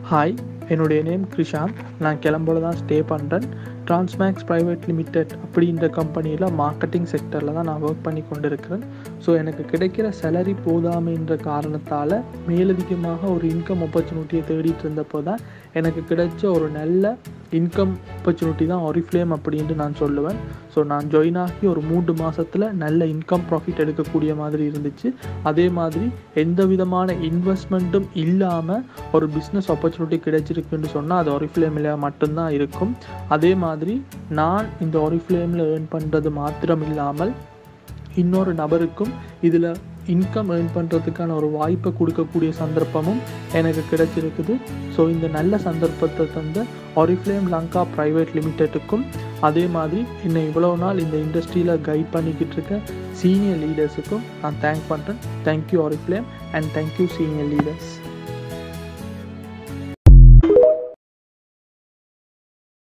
hi என்னுடைய name Krishanth நான் கிளம்போல தான் ஸ்டே பண்ணுறேன் டிரான்ஸ்மேக்ஸ் ப்ரைவேட் லிமிடெட் அப்படின்ற கம்பெனியில் மார்க்கெட்டிங் செக்டரில் தான் நான் ஒர்க் பண்ணி கொண்டு இருக்கிறேன் ஸோ எனக்கு கிடைக்கிற சேலரி போதாமைன்ற காரணத்தால் மேலதிகமாக ஒரு இன்கம் ஆப்பர்ச்சுனிட்டியை தேடிட்டு இருந்தப்போ தான் எனக்கு கிடைச்ச ஒரு நல்ல இன்கம் ஆப்பர்ச்சுனிட்டி தான் ஒரிஃப்ளேம் அப்படின்ட்டு நான் சொல்லுவேன் ஸோ நான் ஜாயின் ஆகி ஒரு மூன்று மாதத்தில் நல்ல இன்கம் ப்ராஃபிட் எடுக்கக்கூடிய மாதிரி இருந்துச்சு அதே மாதிரி எந்த விதமான இன்வெஸ்ட்மெண்ட்டும் இல்லாமல் ஒரு பிஸ்னஸ் ஆப்பர்ச்சுனிட்டி கிடைச்சிருக்குன்னு சொன்னால் அது ஒரிஃப்ளேமில் மட்டும்தான் இருக்கும் அதே மாதிரி நான் இந்த ஒரிஃப்ளேமில் ஏர்ன் பண்ணுறது மாத்திரம் இல்லாமல் இன்னொரு நபருக்கும் இதில் இன்கம் ஏர்ன் பண்ணுறதுக்கான ஒரு வாய்ப்பை கொடுக்கக்கூடிய சந்தர்ப்பமும் எனக்கு கிடைச்சிருக்குது ஸோ இந்த நல்ல சந்தர்ப்பத்தை தந்த ஒரிஃப்ளேம் லங்கா ப்ரைவேட் லிமிடெட்டுக்கும் அதே மாதிரி என்னை இவ்வளோ நாள் இந்த இண்டஸ்ட்ரியில் கைட் பண்ணிக்கிட்டு இருக்க சீனியர் லீடர்ஸுக்கும் நான் தேங்க் பண்ணுறேன் thank you Oriflame and thank you senior leaders